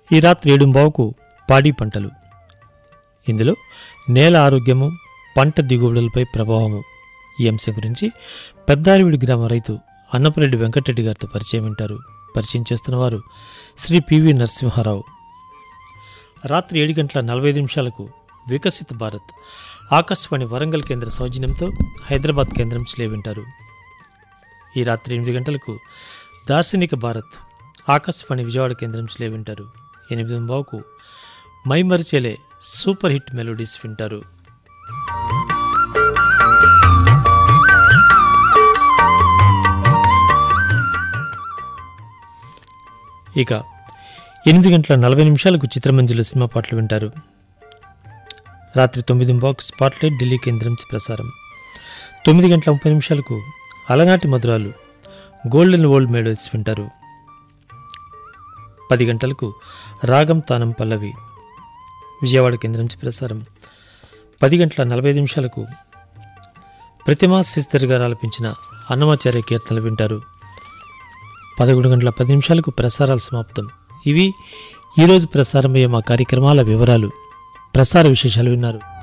ఈ రాత్రి ఏడుంబావుకు పాడి పంటలు ఇందులో నేల ఆరోగ్యము పంట దిగుబడులపై ప్రభావము ఈ అంశం గురించి పెద్దారివిడి గ్రామ రైతు అన్నపరెడ్డి వెంకటరెడ్డి గారితో పరిచయం వింటారు పరిచయం చేస్తున్న వారు శ్రీ పివి నరసింహారావు రాత్రి ఏడు గంటల నలభై ఐదు నిమిషాలకు వికసిత భారత్ ఆకాశవాణి వరంగల్ కేంద్ర సౌజన్యంతో హైదరాబాద్ కేంద్రం స్లే వింటారు ఈ రాత్రి ఎనిమిది గంటలకు దార్శనిక భారత్ ఆకాశవాణి విజయవాడ కేంద్రం స్లే వింటారు ఎనిమిది బావుకు మైమరిచేలే సూపర్ హిట్ మెలోడీస్ వింటారు ఇక ఎనిమిది గంటల నలభై నిమిషాలకు చిత్రమంజులు సినిమా పాటలు వింటారు రాత్రి తొమ్మిది బాక్స్ స్పాట్లైట్ ఢిల్లీ కేంద్రం నుంచి ప్రసారం తొమ్మిది గంటల ముప్పై నిమిషాలకు అలనాటి మధురాలు గోల్డెన్ ఓల్డ్ మెడల్స్ వింటారు పది గంటలకు రాగం తానం పల్లవి విజయవాడ కేంద్రం నుంచి ప్రసారం పది గంటల నలభై ఐదు నిమిషాలకు ప్రతిమా శశిధర్ గారు ఆలపించిన అన్నమాచార్య కీర్తనలు వింటారు పదకొండు గంటల పది నిమిషాలకు ప్రసారాలు సమాప్తం ఇవి ఈరోజు ప్రసారమయ్యే మా కార్యక్రమాల వివరాలు ప్రసార విశేషాలు విన్నారు